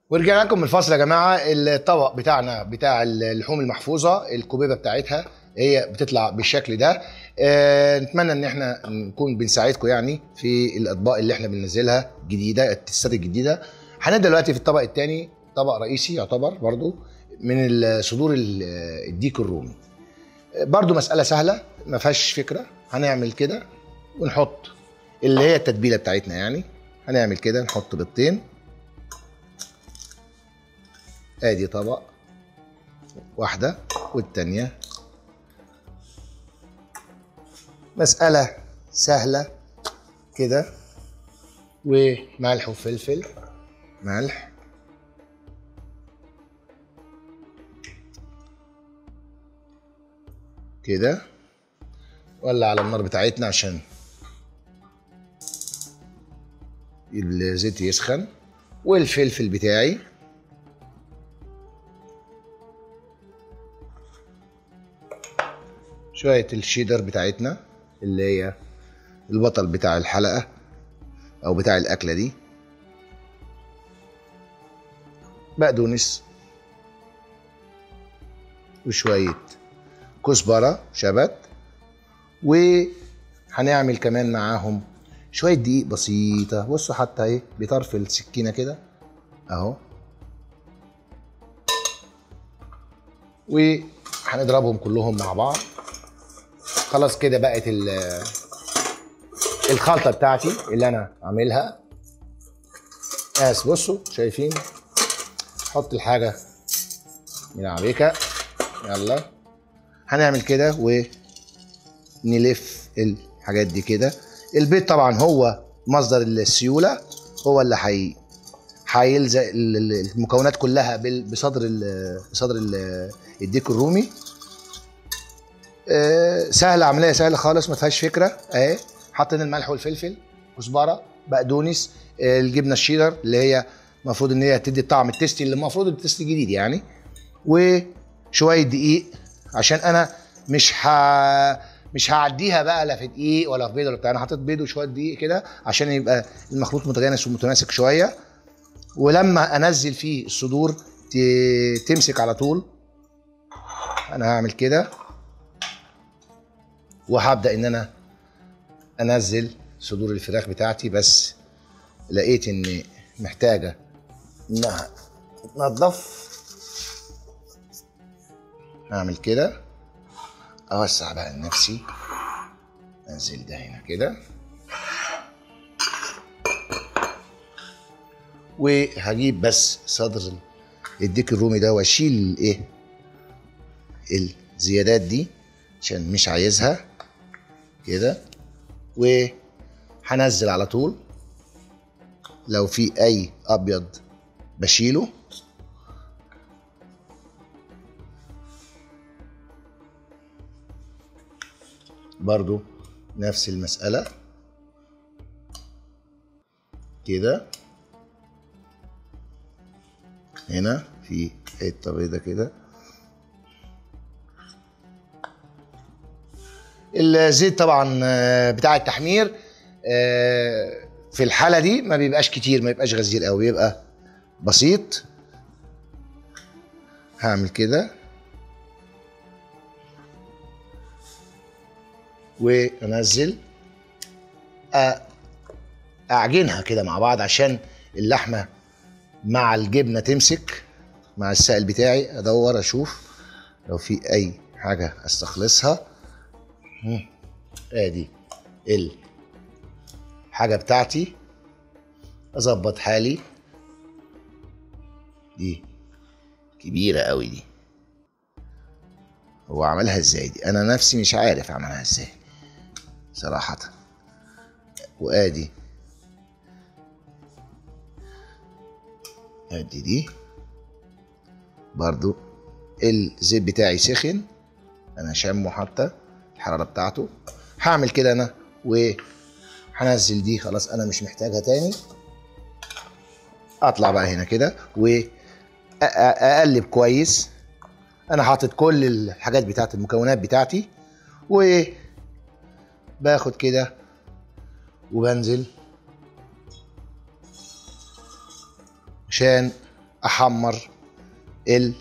ورجعنا لكم من الفاصل يا جماعه الطبق بتاعنا بتاع اللحوم المحفوظه الكوبيبه بتاعتها هي بتطلع بالشكل ده آه نتمنى ان احنا نكون بنساعدكم يعني في الاطباق اللي احنا بننزلها جديده التستات الجديده هنبدا دلوقتي في الطبق الثاني طبق رئيسي يعتبر برضو من صدور الديك الرومي برضو مساله سهله ما فيهاش فكره هنعمل كده ونحط اللي هي التتبيله بتاعتنا يعني هنعمل كده نحط بيضتين ادي طبق واحده والتانيه مساله سهله كده وملح وفلفل ملح كده ولع على النار بتاعتنا عشان الزيت يسخن والفلفل بتاعي شوية الشيدر بتاعتنا اللي هي البطل بتاع الحلقة أو بتاع الأكلة دي بقدونس وشوية كزبرة شبت وهنعمل كمان معاهم شوية دقيق بسيطة بصوا حتى ايه بطرف السكينة كده اهو وهنضربهم كلهم مع بعض خلاص كده بقت الخلطة بتاعتي اللي انا عاملها بس بصوا شايفين حط الحاجة من عبيكة يلا هنعمل كده ونلف الحاجات دي كده البيض طبعا هو مصدر السيوله هو اللي حي هيلزق المكونات كلها بصدر ال بصدر ال الديك الرومي أه سهله عمليه سهله خالص ما فيهاش فكره اهي حاطين الملح والفلفل كزبره بقدونس الجبنه الشيدر اللي هي المفروض ان هي تدي الطعم التستي اللي المفروض التستي الجديد يعني وشويه دقيق عشان انا مش ه... مش هعديها بقى لا في دقيق ولا في بيض ولا بتاع انا حطيت بيض وشويه دقيق كده عشان يبقى المخلوط متجانس ومتماسك شويه ولما انزل فيه الصدور ت... تمسك على طول انا هعمل كده وهبدا ان انا انزل صدور الفراخ بتاعتي بس لقيت ان محتاجه انها تتنضف هعمل كده اوسع بقى لنفسي انزل ده هنا كده وهجيب بس صدر الديك الرومي ده واشيل الايه الزيادات دي عشان مش عايزها كده وهنزل على طول لو في اي ابيض بشيله برضو نفس المسألة كده هنا في حتة بيضة كده الزيت طبعا بتاع التحمير في الحالة دي ما بيبقاش كتير ما بيبقاش غزير قوي بيبقى بسيط هعمل كده وانزل اعجنها كده مع بعض عشان اللحمه مع الجبنه تمسك مع السائل بتاعي ادور اشوف لو في اي حاجه استخلصها ادي الحاجه بتاعتي اظبط حالي دي كبيره قوي دي هو عملها ازاي دي انا نفسي مش عارف عملها ازاي صراحة وادي ادي دي برضو الزيت بتاعي سخن انا شامه حتى الحرارة بتاعته هعمل كده انا وهنزل دي خلاص انا مش محتاجها تاني اطلع بقى هنا كده واقلب كويس انا حاطط كل الحاجات بتاعت المكونات بتاعتي و باخد كده وبنزل عشان احمر ال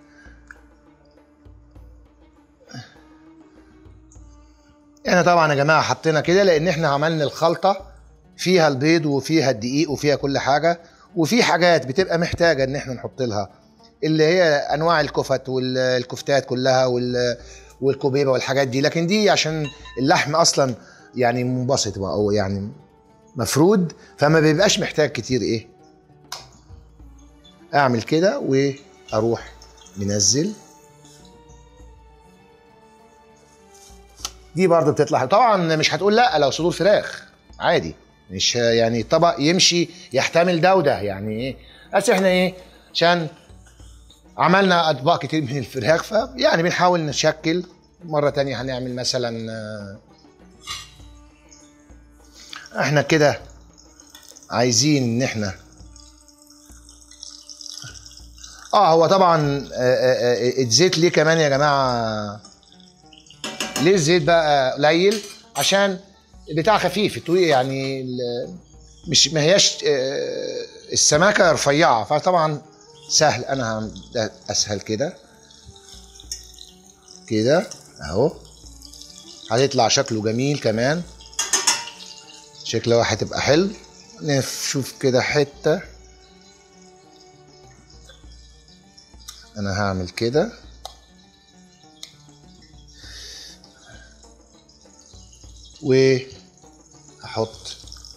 احنا طبعا يا جماعه حطينا كده لان احنا عملنا الخلطه فيها البيض وفيها الدقيق وفيها كل حاجه وفي حاجات بتبقى محتاجه ان احنا نحط لها اللي هي انواع الكفت والكفتات كلها وال والكوبيبه والحاجات دي لكن دي عشان اللحم اصلا يعني منبسط او يعني مفرود فما بيبقاش محتاج كتير ايه اعمل كده واروح منزل دي برضو بتطلع طبعا مش هتقول لا لو صدور فراخ عادي مش يعني طبق يمشي يحتمل ده وده يعني ايه بس احنا ايه عشان عملنا اطباق كتير من الفراخ فيعني بنحاول نشكل مره تانية هنعمل مثلا آه، احنا كده عايزين ان احنا اه هو طبعا آه، آه، آه، الزيت ليه كمان يا جماعه ليه الزيت بقى قليل عشان البتاع خفيف التوقيع يعني ال- مش ما هياش آه، السماكه رفيعه فطبعا سهل انا هعمل ده اسهل كده كده اهو هيطلع شكله جميل كمان شكله هتبقى حلو نشوف كده حته انا هعمل كده واحط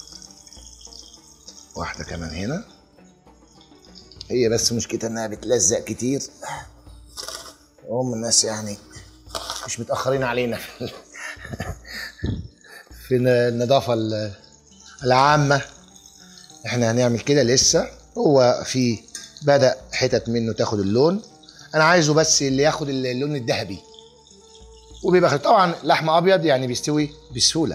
واحده كمان هنا هي بس مشكلتها انها بتلزق كتير هم الناس يعني مش متاخرين علينا في في النظافه ال- العامه احنا هنعمل كده لسه هو في بدا حتت منه تاخد اللون انا عايزه بس اللي ياخد اللون الذهبي وبيبقى خ- طبعا لحم ابيض يعني بيستوي بسهوله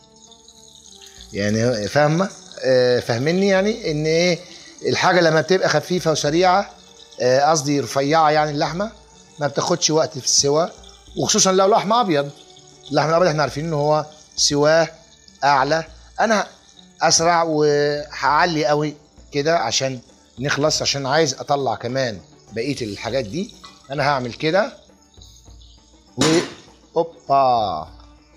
يعني فاهمه آه، فاهميني يعني ان ايه الحاجه لما بتبقى خفيفه وسريعه آه، قصدي رفيعه يعني اللحمه ما بتاخدش وقت في السوا وخصوصا لو لحم ابيض اللحم الابيض احنا عارفين ان هو سواه اعلى انا اسرع وهعلي قوي كده عشان نخلص عشان عايز اطلع كمان بقيه الحاجات دي انا هعمل كده و اوبا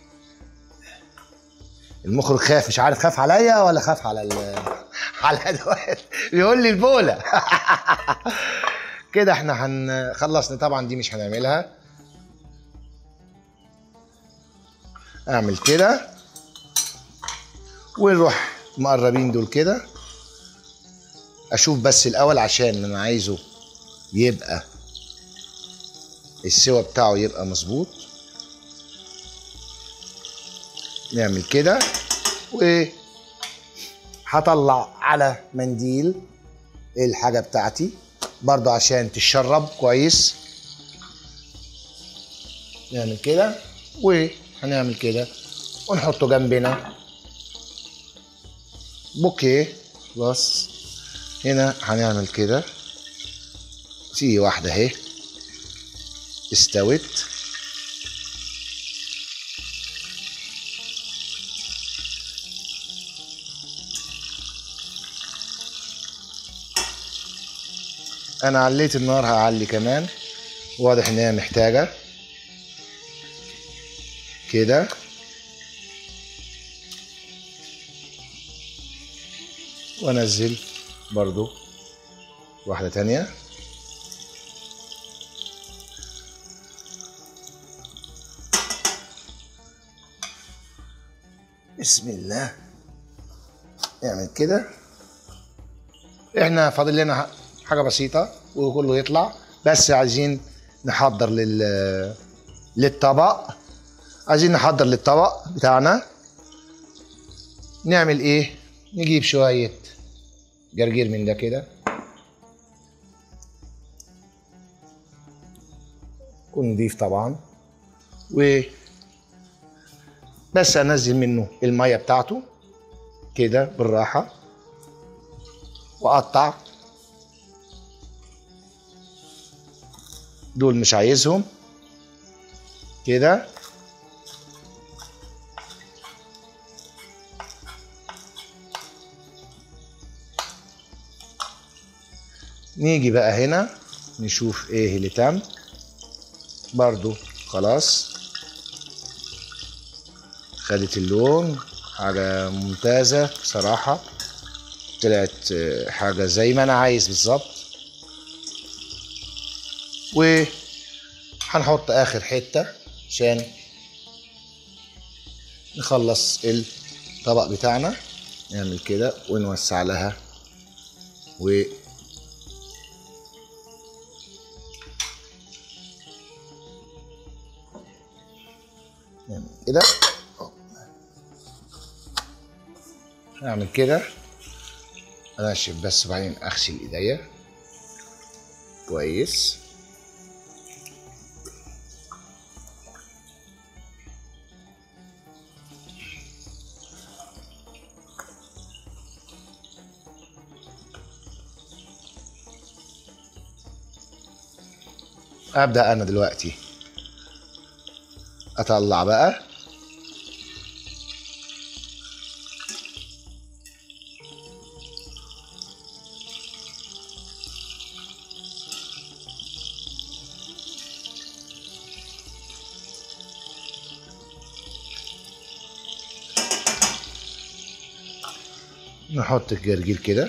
المخرج خاف مش عارف خاف عليا ولا خاف على ال على الادوات بيقول لي البوله كده احنا هنخلصنا طبعا دي مش هنعملها اعمل كده ونروح مقربين دول كده اشوف بس الاول عشان انا عايزه يبقى السوا بتاعه يبقى مظبوط نعمل كده و هطلع على منديل الحاجة بتاعتي برضو عشان تشرب كويس نعمل كده وهنعمل كده ونحطه جنبنا بوكيه بس هنا هنعمل كده في واحدة اهي استوت انا عليت النار هعلي كمان واضح ان هي محتاجة كده وانزل برضو واحدة تانية بسم الله نعمل كده احنا فاضل لنا حاجة بسيطة وكله يطلع بس عايزين نحضر لل للطبق عايزين نحضر للطبق بتاعنا نعمل ايه نجيب شوية جرجير من ده كده يكون نضيف طبعا و بس انزل منه الميه بتاعته كده بالراحه واقطع دول مش عايزهم كده نيجي بقى هنا نشوف ايه اللي تم برضو خلاص خدت اللون حاجة ممتازة بصراحة طلعت آه، حاجة زي ما أنا عايز بالظبط وهنحط آخر حتة عشان نخلص الطبق بتاعنا نعمل كده ونوسع لها و نعمل كده نعمل كده انشف بس وبعدين اغسل ايديا كويس ابدا انا دلوقتي اطلع بقى نحط الجرجير كده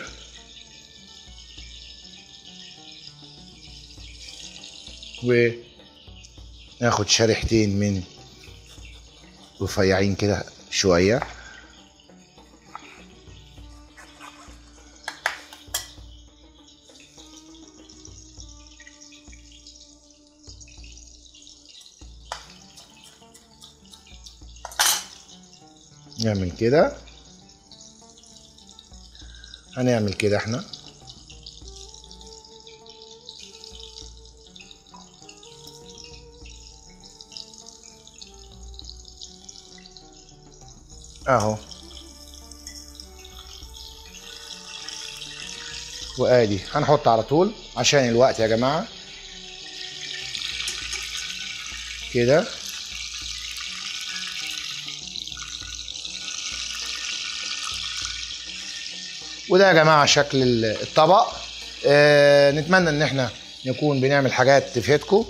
وناخد شريحتين من رفيعين كده شوية نعمل كده هنعمل كده احنا اهو وادي هنحط على طول عشان الوقت يا جماعه كده وده يا جماعه شكل الطبق آه نتمنى ان احنا نكون بنعمل حاجات تفيدكم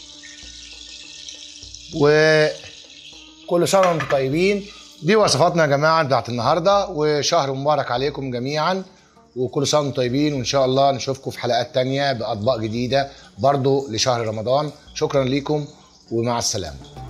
وكل سنه وانتم طيبين دي وصفاتنا يا جماعه بتاعت النهارده وشهر مبارك عليكم جميعا وكل سنه وانتم طيبين وان شاء الله نشوفكم في حلقات تانية باطباق جديده برضو لشهر رمضان شكرا ليكم ومع السلامه